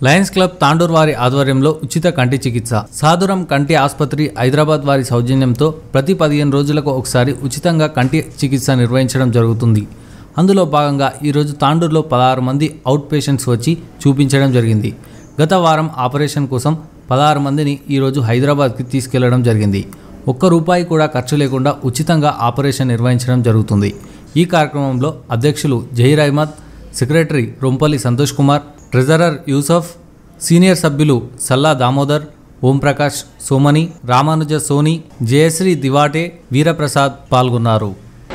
Lions club Tandur వారి ఆధ్వర్యంలో ఉచిత కంటి చికిత్స సాదురం కంటి ఆసుపత్రి హైదరాబాద్ వారి సౌజన్యంతో ప్రతి పదిహేను రోజులకు ఒకసారి ఉచితంగా కంటి చికిత్స నిర్వహించడం జరుగుతుంది అందులో భాగంగా ఈరోజు తాండూరులో పదహారు మంది అవుట్ పేషెంట్స్ వచ్చి చూపించడం జరిగింది గత వారం ఆపరేషన్ కోసం పదహారు మందిని ఈరోజు హైదరాబాద్కి తీసుకెళ్లడం జరిగింది ఒక్క రూపాయి కూడా ఖర్చు లేకుండా ఉచితంగా ఆపరేషన్ నిర్వహించడం జరుగుతుంది ఈ కార్యక్రమంలో అధ్యక్షులు Zaheer Ahmed secretary Rompalli Santosh Kumar treasurer Yusuf senior సభ్యులు సల్లా దామోదర్ ఓంప్రకాష్ సోమని రామానుజ సోని జయశ్రీ దివాటే వీరప్రసాద్ పాల్గొన్నారు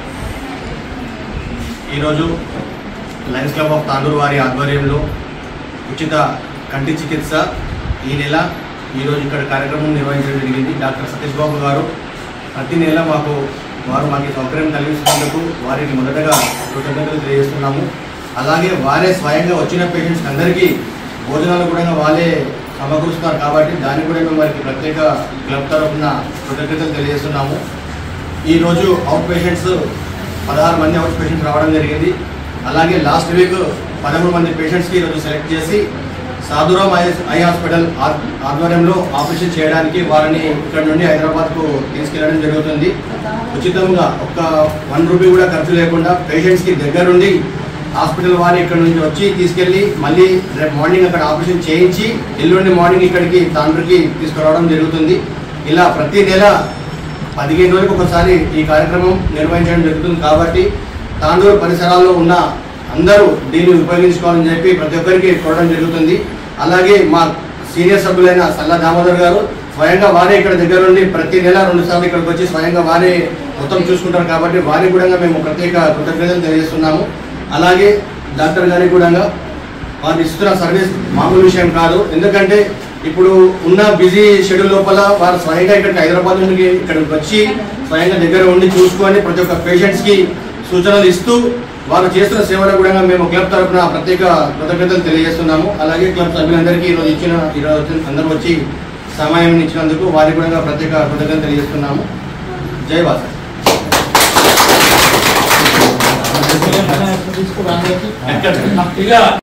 ఈరోజు లయన్స్ క్లబ్ ఆఫ్ తాండూరు వారి ఆధ్వర్యంలో ఉచిత కంటి చికిత్స ఈ నెల ఈరోజు ఇక్కడ కార్యక్రమం నిర్వహించడం జరిగింది డాక్టర్ సతీష్ బాబు గారు ప్రతి నెల మాకు వారు మాకు ఈ సౌకర్యం కలిగిస్తున్నందుకు వారికి మొదటగా కృతజ్ఞతలు తెలియజేస్తున్నాము అలాగే వారే స్వయంగా వచ్చిన పేషెంట్స్ అందరికీ భోజనాలు కూడా వాళ్ళే సమకూరుస్తున్నారు కాబట్టి దానికి కూడా మేము వారికి ప్రత్యేక క్లబ్ తరఫున కృతజ్ఞతలు తెలియజేస్తున్నాము ఈరోజు అవుట్ పేషెంట్స్ పదహారు మంది అవుట్ పేషెంట్స్ రావడం జరిగింది అలాగే లాస్ట్ వీక్ పదమూడు మంది పేషెంట్స్కి ఈరోజు సెలెక్ట్ చేసి సాధురామ్ ఐ ఐ హాస్పిటల్ ఆ- ఆధ్వర్యంలో ఆపరేషన్ చేయడానికి వారిని ఇక్కడ నుండి హైదరాబాద్కు తీసుకెళ్లడం జరుగుతుంది ఉచితంగా ఒక్క వన్ రూపీ కూడా ఖర్చు లేకుండా పేషెంట్స్కి దగ్గరుండి హాస్పిటల్ వారి ఇక్కడ నుంచి వచ్చి తీసుకెళ్ళి మళ్ళీ రేపు మార్నింగ్ అక్కడ ఆపరేషన్ చేయించి ఎల్లుండి మార్నింగ్ ఇక్కడికి తాండ్రుకి తీసుకురావడం జరుగుతుంది ఇలా ప్రతి నెల పదిహేను రోజులకు ఒకసారి ఈ కార్యక్రమం నిర్వహించడం జరుగుతుంది కాబట్టి తాండూరు పరిసరాల్లో ఉన్న అందరూ దీన్ని ఉపయోగించుకోవాలని చెప్పి ప్రతి ఒక్కరికి చూడడం జరుగుతుంది అలాగే మా సీనియర్ సభ్యులైన సల్లా దామోదర్ గారు స్వయంగా వారే ఇక్కడ దగ్గర నుండి ప్రతి నెల రెండు సార్లు ఇక్కడికి వచ్చి స్వయంగా వారే మొత్తం చూసుకుంటారు కాబట్టి వారికి కూడా మేము ప్రత్యేక కృతజ్ఞతలు తెలియజేస్తున్నాము అలాగే డాక్టర్ గారికి కూడా వారు ఇస్తున్న సర్వీస్ మామూలు విషయం కాదు ఎందుకంటే ఇప్పుడు ఉన్న బిజీ షెడ్యూల్ లోపల వారు స్వయంగా ఇక్కడికి హైదరాబాద్ నుండి ఇక్కడికి వచ్చి స్వయంగా దగ్గర ఉండి చూసుకొని ప్రతి ఒక్క పేషెంట్స్ కి సూచనలు ఇస్తూ వారు చేస్తున్న సేవలకు కూడా మేము క్లబ్ తరఫున ప్రత్యేక కృతజ్ఞతలు తెలియజేస్తున్నాము అలాగే క్లబ్ సభ్యులందరికీ ఈరోజు ఇచ్చిన ఈరోజు అందరూ వచ్చి సమయం ఇచ్చినందుకు వారికి కూడా ప్రత్యేక కృతజ్ఞతలు తెలియజేస్తున్నాము జై వాస ఇక